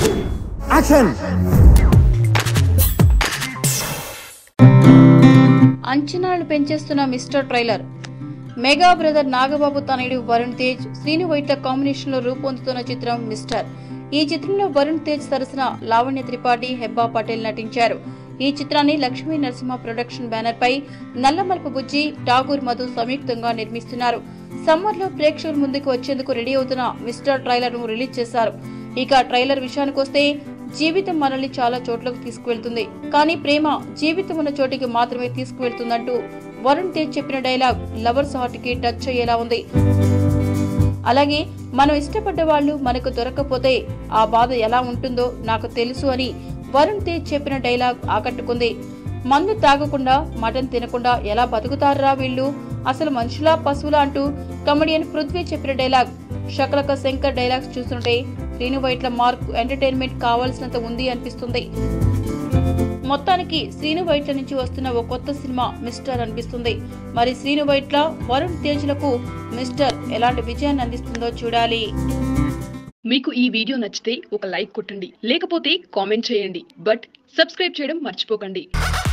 action అంచనాలను పెంచేస్తున్న Mister trailer mega brother Nagababu తనయుడు వరుణ్ తేజ్ శ్రీను వైట్ల కాంబినేషన్ లో రూపొందుతున్న చిత్రం మిస్టర్ ఈ చిత్రంలో వరుణ్ తేజ్ సరసన లావణ్య త్రిపాఠి హెబ్బా పటేల్ నటించారు ఈ చిత్రాన్ని లక్ష్మీ నరసింహ ప్రొడక్షన్ బ్యానర్ పై నల్లమల్ప బుజ్జి ఠాగూర్ మధు సంయుక్తంగా నిర్మిస్తున్నారు సమ్మర్ లో ప్రేక్షకుల ముందుకు వచ్చేందుకు రెడీ అవుతున్న మిస్టర్ ట్రైలర్ ను రిలీజ్ చేశారు ఇక ట్రైలర్ విషయానికొస్తే జీవితం మనల్ని చాలా చోట్లకు తీసుకువెళ్తుంది కానీ ప్రేమ జీవితం ఉన్న చోటికి మాత్రమే తీసుకువెళ్తుందంటూ వరుణ్ తేజ్ చెప్పిన డైలాగ్ లవర్స్ హార్ట్ కి టచ్ అయ్యేలా ఉంది అలాగే మనం ఇష్టపడ్డ వాళ్ళు మనకు దొరకకపోతే ఆ బాధ ఎలా ఉంటుందో నాకు తెలుసు అని వరుణ్ తేజ్ చెప్పిన డైలాగ్ ఆకట్టుకుంది మందు తాగకుండా మటన్ తినకుండా ఎలా బతుకుతారా వీళ్ళు అసలు మనుషులా పశువులా అంటూ కమెడియన్ పృథ్వీ చెప్పిన డైలాగ్ శకలక శంకర్ డైలాగ్స్ చూస్తుంటే శ్రీను వైట్ల మార్క్ ఎంటర్టైన్మెంట్ కావాల్సినంత ఉంది అనిపిస్తుంది మొత్తానికి శ్రీను వైట్ల నుంచి వస్తున్న ఓ కొత్త సినిమా మిస్టర్ అనిపిస్తుంది మరి శ్రీను వైట్ల వరుణ్ తేజ్లకు మిస్టర్ ఎలాంటి విజయాన్ని అందిస్తుందో చూడాలి మీకు ఈ వీడియో నచ్చితే ఒక లైక్ కొట్టండి లేకపోతే కామెంట్ చేయండి బట్ సబ్స్క్రైబ్ చేయడం మర్చిపోకండి